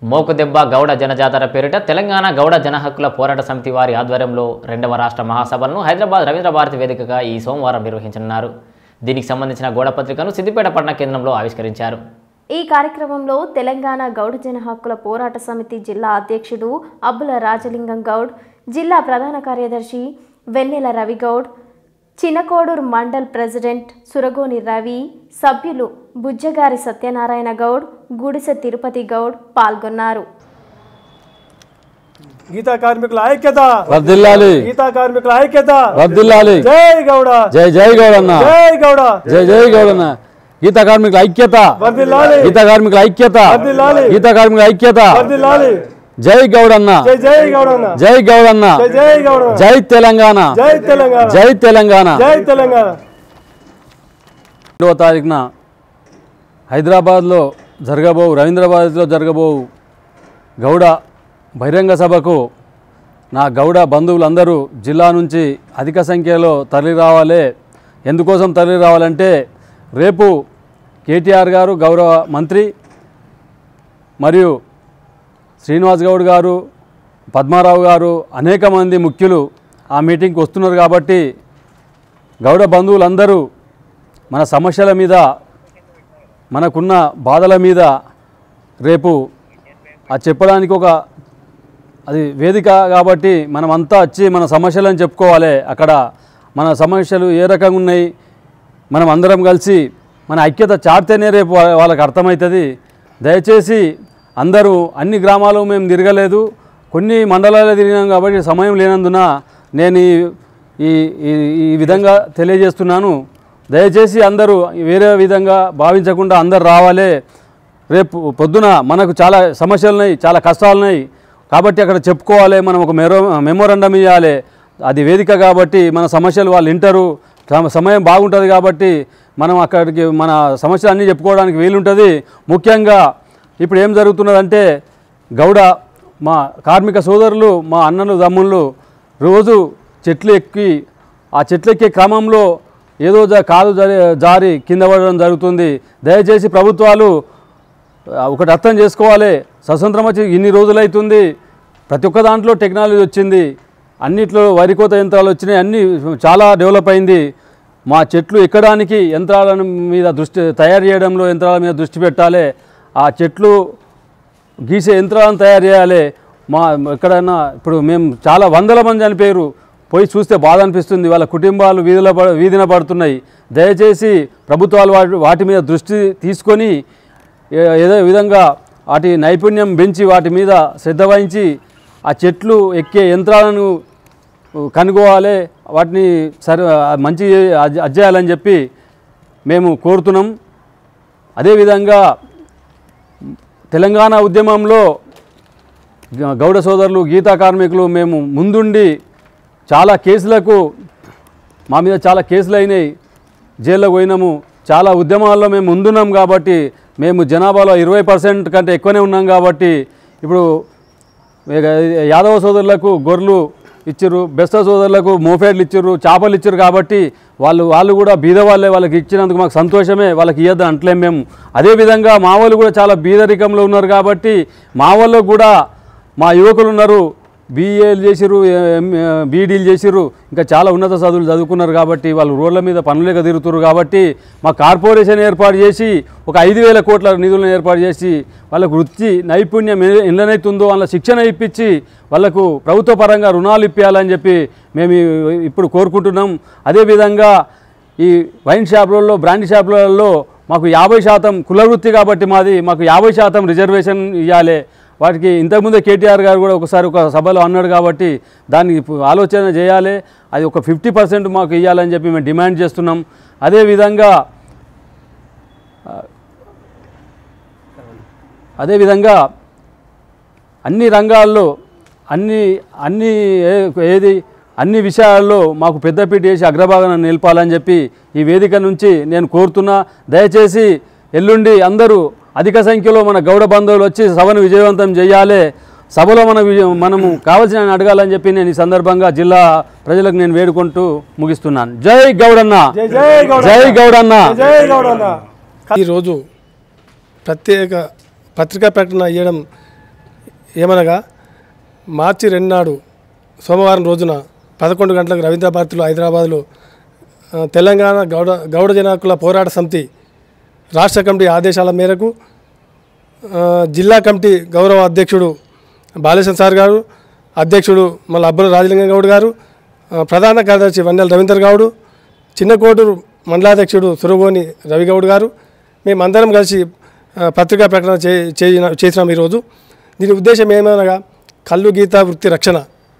మోకుదెబ్బ గౌడ జనజాతర పేరిట తెలంగాణ గౌడ జన హక్కుల పోరాట సమితి వారి ఆధ్వర్యంలో రెండవ రాష్ట్ర మహాసభలను హైదరాబాద్ రవీంద్ర భారతి వేదికగా ఈ సోమవారం నిర్వహించనున్నారు దీనికి సంబంధించిన గౌడ పత్రికను సిద్దిపేట పట్టణ కేంద్రంలో ఆవిష్కరించారు ఈ కార్యక్రమంలో తెలంగాణ గౌడ జన హక్కుల పోరాట సమితి జిల్లా అధ్యక్షుడు అబ్బుల రాజలింగం గౌడ్ జిల్లా ప్రధాన కార్యదర్శి వెన్నెల రవి గౌడ్ చినకోడూరు మండల్ ప్రెసిడెంట్ సురగోని రవి సభ్యులు బుజ్జగారి సత్యనారాయణ గౌడ్ గుడిసె తిరుపతి గౌడ్ పాల్గొన్నారు గీతా కార్మికుల ఐక్యత వర్దిల్లాలి గీతా కార్మికుల ఐక్యత వర్దిల్లాలి జై గౌడ జై జై గౌడన్న జై గౌడ జై జై గౌడన్న గీత కార్మికుల ఐక్యత వర్దిల్లాలి గీత కార్మికుల ఐక్యత వర్ధిల్లాలి. గీత కార్మికుల ఐక్యత వర్దిల్లాలి జై గౌడన్న జై జై గౌడన్న జై గౌడన్న జై జై గౌడన్న జై తెలంగాణ జై తెలంగాణ జై తెలంగాణ జై తెలంగాణ రెండవ తారీఖున హైదరాబాద్లో జరగబో రవీంద్రబాద్లో జరగబో గౌడ బహిరంగ సభకు నా గౌడ బంధువులందరూ జిల్లా నుంచి అధిక సంఖ్యలో తరలి రావాలి ఎందుకోసం తరలి రావాలంటే రేపు కేటీఆర్ గారు గౌరవ మంత్రి మరియు శ్రీనివాస్ గౌడ్ గారు పద్మారావు గారు అనేక మంది ముఖ్యులు ఆ మీటింగ్కి వస్తున్నారు కాబట్టి గౌడ బంధువులందరూ మన సమస్యల మీద మనకున్న బాధల మీద రేపు ఆ చెప్పడానికి ఒక అది వేదిక కాబట్టి మనం అంతా వచ్చి మన సమస్యలను చెప్పుకోవాలి అక్కడ మన సమస్యలు ఏ రకంగా ఉన్నాయి మనం అందరం కలిసి మన ఐక్యత చాటితేనే రేపు వా- వాళ్ళకి అర్థమవుతుంది దయచేసి అందరూ అన్ని గ్రామాలు మేము తిరగలేదు కొన్ని మండలాలు తిరిగినాం కాబట్టి సమయం లేనందున నేను ఈ- ఈ ఈ- ఈ విధంగా తెలియజేస్తున్నాను దయచేసి అందరూ వేరే విధంగా భావించకుండా అందరు రావాలి రేపు పొద్దున మనకు చాలా సమస్యలు ఉన్నాయి చాలా కష్టాలు ఉన్నాయి కాబట్టి అక్కడ చెప్పుకోవాలి మనం ఒక మెరో మెమోరండం ఇవ్వాలి అది వేదిక కాబట్టి మన సమస్యలు వాళ్ళు వింటారు సమ- సమయం బాగుంటుంది కాబట్టి మనం అక్కడికి మన సమస్యలు అన్నీ చెప్పుకోవడానికి వీలుంటుంది ముఖ్యంగా ఇప్పుడు ఏం జరుగుతున్నదంటే గౌడ మా కార్మిక సోదరులు మా అన్నలు తమ్ముళ్ళు రోజు చెట్లు ఎక్కి ఆ చెట్లు ఎక్కే క్రమంలో ఏదో జా- కాలు జరి జారి కింద పడడం జరుగుతుంది దయచేసి ప్రభుత్వాలు ఆ, ఒకటి అర్థం చేసుకోవాలి స్వతంత్రం వచ్చి ఇన్ని రోజులైతుంది ప్రతి ఒక్క దాంట్లో టెక్నాలజీ వచ్చింది అన్నిట్లో వరి కోత యంత్రాలు వచ్చినాయి అన్నీ చాలా డెవలప్ అయింది మా చెట్లు ఎక్కడానికి యంత్రాల మీద దృష్టి తయారు చేయడంలో యంత్రాల మీద దృష్టి పెట్టాలి ఆ చెట్లు గీసే యంత్రాలను తయారు చేయాలి మా ఎక్కడైనా ఇప్పుడు మేము చాలా వందల మంది చనిపోయారు పోయి చూస్తే బాధ అనిపిస్తుంది వాళ్ళ కుటుంబాలు వీధిలో పడ వీధిన పడుతున్నాయి దయచేసి ప్రభుత్వాలు వాటి వాటి మీద దృష్టి తీసుకొని ఏ- ఏదో విధంగా వాటి నైపుణ్యం పెంచి వాటి మీద శ్రద్ధ వహించి ఆ చెట్లు ఎక్కే యంత్రాలను కనుగోవాలి వాటిని సరి మంచి అజ్- అజ్జేయాలని చెప్పి మేము కోరుతున్నాం అదేవిధంగా తెలంగాణ ఉద్యమంలో గ- గౌడ సోదరులు గీతా కార్మికులు మేము ముందుండి చాలా కేసులకు మా మీద చాలా కేసులు అయినాయి జైల్లోకి పోయినాము చాలా ఉద్యమాల్లో మేము ముందున్నాం కాబట్టి మేము జనాభాలో ఇరవై పర్సెంట్ కంటే ఎక్కువనే ఉన్నాం కాబట్టి ఇప్పుడు ఇక యాదవ సోదరులకు గొర్రెలు ఇచ్చిర్రు బెస్త సోదరులకు మోఫేడ్లు ఇచ్చిర్రు చేపలు ఇచ్చిర్రు కాబట్టి వాళ్ళు వాళ్ళు కూడా బీద వాళ్ళే వాళ్ళకి ఇచ్చినందుకు మాకు సంతోషమే వాళ్ళకి ఇవ్వద్దు అంటలేం మేము అదేవిధంగా మా వాళ్ళు కూడా చాలా బీదరికంలో ఉన్నారు కాబట్టి మా వాళ్ళు కూడా మా యువకులు ఉన్నారు బీఏలు చేసిర్రు బీడీలు చేసిర్రు ఇంకా చాలా ఉన్నత చదువులు చదువుకున్నారు కాబట్టి వాళ్ళు రోడ్ల మీద పనులేక తిరుగుతున్నారు కాబట్టి మా కార్పొరేషన్ ఏర్పాటు చేసి ఒక ఐదు వేల కోట్ల నిధులను ఏర్పాటు చేసి వాళ్ళకు వృత్తి నైపుణ్యం ఏ- ఎన్ననైతుందో వాళ్ళ శిక్షణ ఇప్పించి వాళ్ళకు ప్రభుత్వ పరంగా రుణాలు ఇప్పించాలని చెప్పి మేము ఈ- ఇప్పుడు కోరుకుంటున్నాం అదేవిధంగా ఈ వైన్ షాపులలో బ్రాండ్ షాపులలో మాకు యాభై శాతం కుల వృత్తి కాబట్టి మాది మాకు యాభై శాతం రిజర్వేషన్ ఇవ్వాలి వాటికి ఇంతకుముందే కేటీఆర్ గారు కూడా ఒకసారి ఒక సభలో అన్నాడు కాబట్టి దాన్ని ఇప్పుడు ఆలోచన చేయాలి అది ఒక ఫిఫ్టీ పర్సెంట్ మాకు ఇవ్వాలని చెప్పి మేము డిమాండ్ చేస్తున్నాం అదేవిధంగా అదేవిధంగా అన్ని రంగాల్లో అన్ని అన్ని ఏ- ఏది అన్ని విషయాల్లో మాకు పెద్దపీట వేసి అగ్రభాగాన నిలపాలని చెప్పి ఈ వేదిక నుంచి నేను కోరుతున్నా దయచేసి ఎల్లుండి అందరూ అధిక సంఖ్యలో మన గౌడ బంధువులు వచ్చి సభను విజయవంతం చేయాలి సభలో మన విజయ మనము కావాల్సిన అడగాలని చెప్పి నేను ఈ సందర్భంగా జిల్లా ప్రజలకు నేను వేడుకుంటూ ముగిస్తున్నాను జై గౌడన్న జై జై గౌడ జై గౌడన్న జై గౌడన్న ఈరోజు ప్రత్యేక పత్రికా ప్రకటన ఇవ్వడం ఏమనగా మార్చి రెండు నాడు సోమవారం రోజున పదకొండు గంటలకు రవీంద్ర భారతిలో హైదరాబాద్లో ఆ, తెలంగాణ గౌడ గౌడ జనాకుల పోరాట సమితి రాష్ట్ర కమిటీ ఆదేశాల మేరకు ఆ, జిల్లా కమిటీ గౌరవ అధ్యక్షుడు బాలేశన్ సార్ గారు అధ్యక్షుడు మళ్ళీ అబ్బుల రాజలింగం గౌడ్ గారు ఆ, ప్రధాన కార్యదర్శి వన్నెల రవీందర్ గౌడు చిన్నకోటూరు మండలాధ్యక్షుడు సురగోని రవిగౌడ్ గారు మేమందరం కలిసి ఆ, పత్రికా ప్రకటన చే చేయిన- చేసినాం ఈరోజు దీని ఉద్దేశం ఏమనగా కళ్ళు గీత వృత్తి రక్షణ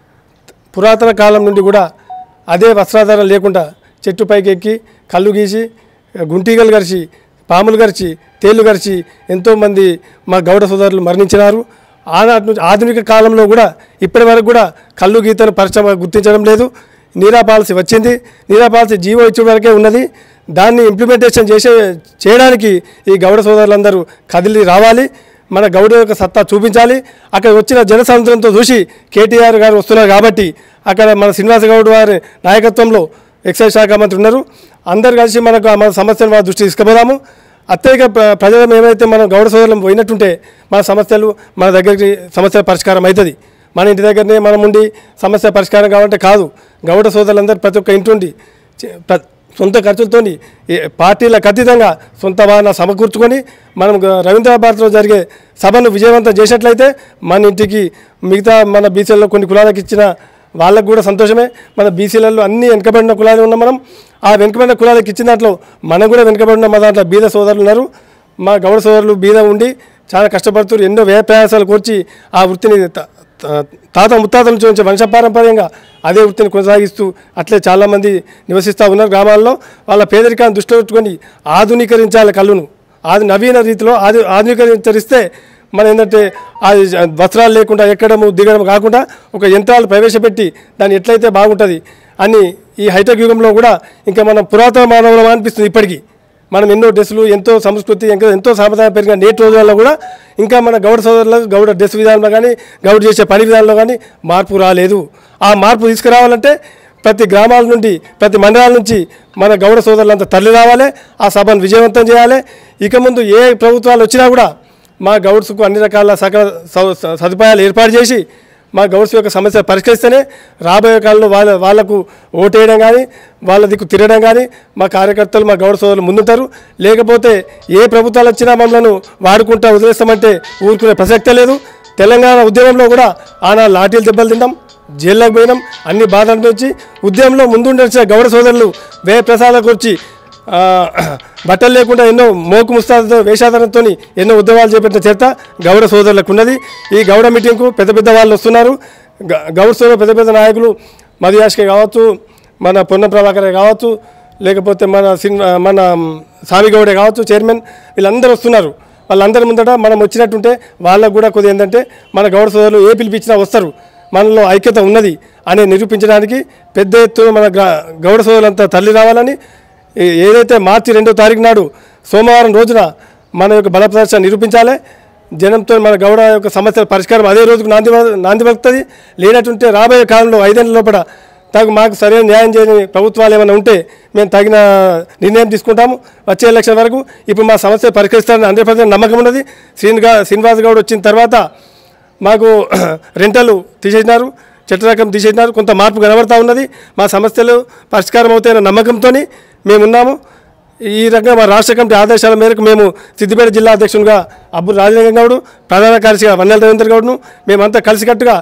పురాతన కాలం నుండి కూడా అదే వస్త్రాధారం లేకుండా చెట్టు పైకి ఎక్కి కళ్ళు గీసి గుంటీగలు గరిచి పాములు గరిచి తేళ్లు గరిచి ఎంతోమంది మా గౌడ సోదరులు మరణించినారు ఆనాటి నుంచి ఆధునిక కాలంలో కూడా ఇప్పటి వరకు కూడా కళ్ళు గీతను పరిశ్రమ గుర్తించడం లేదు నీరా పాలసీ వచ్చింది నీరా పాలసీ జీవో ఇచ్చే వరకే ఉన్నది దాన్ని ఇంప్లిమెంటేషన్ చేసే చేయడానికి ఈ గౌడ సోదరులందరూ కదిలి రావాలి మన గౌడ యొక్క సత్తా చూపించాలి అక్కడ వచ్చిన జనసముద్రంతో చూసి కేటీఆర్ గారు వస్తున్నారు కాబట్టి అక్కడ మన శ్రీనివాస గౌడ్ వారి నాయకత్వంలో ఎక్సైజ్ శాఖ మంత్రి ఉన్నారు అందరు కలిసి మనకు మన సమస్యలు మన దృష్టి తీసుకుపోదాము అత్యధిక ప్ర- ప్రజలం ఏమైతే మనం గౌడ సోదరులం పోయినట్టుంటే మన సమస్యలు మన దగ్గరికి సమస్యల పరిష్కారం అవుతుంది మన ఇంటి దగ్గరనే మనం ఉండి సమస్య పరిష్కారం కావాలంటే కాదు గౌడ సోదరులందరూ ప్రతి ఒక్క ఇంటి ఉండి చే- ప్ర- సొంత ఖర్చులతోని ఏ పార్టీలకు అతీతంగా సొంత వాహన సమకూర్చుకొని మనం గ- రవీంద్ర భారతిలో జరిగే సభను విజయవంతం చేసినట్లయితే మన ఇంటికి మిగతా మన బీసీలలో కొన్ని కులాలకు ఇచ్చిన వాళ్ళకు కూడా సంతోషమే మన బీసీలలో అన్ని వెనుకబడిన కులాలు ఉన్నాం మనం ఆ వెనుకబడిన కులాలకు ఇచ్చిన దాంట్లో మనం కూడా వెనుకబడిన మా దాంట్లో బీద సోదరులు ఉన్నారు మా గౌడ సోదరులు బీద ఉండి చాలా కష్టపడుతూ ఎన్నో వ్యయ ప్రయాసాలు కూర్చి ఆ వృత్తిని త- త- తాత ముత్తాతల నుంచి వచ్చే వంశపారంపర్యంగా అదే వృత్తిని కొనసాగిస్తూ అట్లే చాలామంది నివసిస్తూ ఉన్నారు గ్రామాల్లో వాళ్ళ పేదరికాన్ని దృష్టిలో పెట్టుకొని ఆధునీకరించాలి కళ్ళును ఆది నవీన రీతిలో ఆది ఆధునీకరించరిస్తే మన ఏంటంటే ఆ వస్త్రాలు లేకుండా ఎక్కడము దిగడం కాకుండా ఒక యంత్రాలు ప్రవేశపెట్టి దాన్ని ఎట్లయితే బాగుంటుంది అని ఈ హైటెక్ యుగంలో కూడా ఇంకా మనం పురాతన మానవులం అనిపిస్తుంది ఇప్పటికీ మనం ఎన్నో డ్రెస్సులు ఎంతో సంస్కృతి ఇంకా ఎంతో సాంప్రదాయం పెరిగిన నేటి రోజులలో కూడా ఇంకా మన గౌడ సోదరులకు గౌడ డ్రెస్ విధానంలో కానీ గౌడ చేసే పని విధానంలో కానీ మార్పు రాలేదు ఆ మార్పు తీసుకురావాలంటే ప్రతి గ్రామాల నుండి ప్రతి మండలాల నుంచి మన గౌడ సోదరులంతా తరలి రావాలి ఆ సభను విజయవంతం చేయాలి ఇక ముందు ఏ ప్రభుత్వాలు వచ్చినా కూడా మా గౌడ్స్కు అన్ని రకాల సకల సౌ- సదుపాయాలు ఏర్పాటు చేసి మా గౌడ్స్ యొక్క సమస్య పరిష్కరిస్తేనే రాబోయే కాలంలో వాళ్ళ వాళ్లకు ఓటేయడం కానీ వాళ్ళ దిక్కు తిరగడం కానీ మా కార్యకర్తలు మా గౌడ సోదరులు ముందుంటారు లేకపోతే ఏ ప్రభుత్వాలు వచ్చినా మమ్మల్ని వాడుకుంటా వదిలేస్తామంటే ఊరుకునే ప్రసక్తే లేదు తెలంగాణ ఉద్యమంలో కూడా ఆనాడు లాఠీలు దెబ్బలు తిన్నాం జైల్లోకి పోయినాం అన్ని బాధలు నుంచి ఉద్యమంలో ముందుండాల్సిన గౌడ సోదరులు వ్యయ ప్రసాదాలకు వచ్చి ఆ, బట్టలు లేకుండా ఎన్నో మోకు ముస్తాదుతో వేషాధారంతో ఎన్నో ఉద్యమాలు చేపట్టిన చరిత్ర గౌడ సోదరులకు ఉన్నది ఈ గౌడ మీటింగ్కు పెద్ద పెద్ద వాళ్ళు వస్తున్నారు గ- గౌడ సోదరు పెద్ద పెద్ద నాయకులు మధుయాష్కే కావచ్చు మన పొన్న ప్రభాకరే కావచ్చు లేకపోతే మన సిన్ మన స్వామిగౌడే కావచ్చు చైర్మన్ వీళ్ళందరూ వస్తున్నారు వాళ్ళందరి ముందట మనం వచ్చినట్టుంటే వాళ్ళకు కూడా కొద్దిగా ఏంటంటే మన గౌడ సోదరులు ఏ పిలిపించినా వస్తారు మనలో ఐక్యత ఉన్నది అని నిరూపించడానికి పెద్ద ఎత్తున మన గ్రా- గౌడ సోదరులంతా తల్లి రావాలని ఏ- ఏదైతే మార్చి రెండో తారీఖు నాడు సోమవారం రోజున మన యొక్క బల ప్రదర్శన నిరూపించాలి జనంతో మన గౌడ యొక్క సమస్యల పరిష్కారం అదే రోజుకు నాంది నాంది పలుకుతుంది లేనట్టుంటే రాబోయే కాలంలో ఐదేళ్ల లోపల తగు మాకు సరైన న్యాయం చేయని ప్రభుత్వాలు ఏమైనా ఉంటే మేము తగిన నిర్ణయం తీసుకుంటాము వచ్చే ఎలక్షన్ వరకు ఇప్పుడు మా సమస్య పరిష్కరిస్తారని హండ్రెడ్ పర్సెంట్ నమ్మకం ఉన్నది శ్రీనిగా శ్రీనివాస్ గౌడ్ వచ్చిన తర్వాత మాకు రెంటలు తీసేసినారు చెట్టు రకం తీసేసినారు కొంత మార్పు కనబడతా ఉన్నది మా సమస్యలు పరిష్కారం అవుతాయన్న నమ్మకంతో మేమున్నాము ఈ రకంగా మా రాష్ట్ర కమిటీ ఆదేశాల మేరకు మేము సిద్దిపేట జిల్లా అధ్యక్షునిగా అబ్బుల్ రాజలింగం గౌడు ప్రధాన కార్యదర్శిగా వన్నెల రవీంద్ర గౌడ్ను మేమంతా కలిసికట్టుగా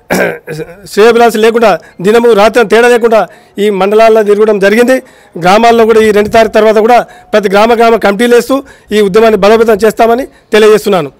శ్రేయభిలాషి లేకుండా దినము రాత్రి తేడా లేకుండా ఈ మండలాల్లో తిరగడం జరిగింది గ్రామాల్లో కూడా ఈ రెండు తారీఖు తర్వాత కూడా ప్రతి గ్రామ గ్రామ కమిటీలు వేస్తూ ఈ ఉద్యమాన్ని బలోపేతం చేస్తామని తెలియజేస్తున్నాను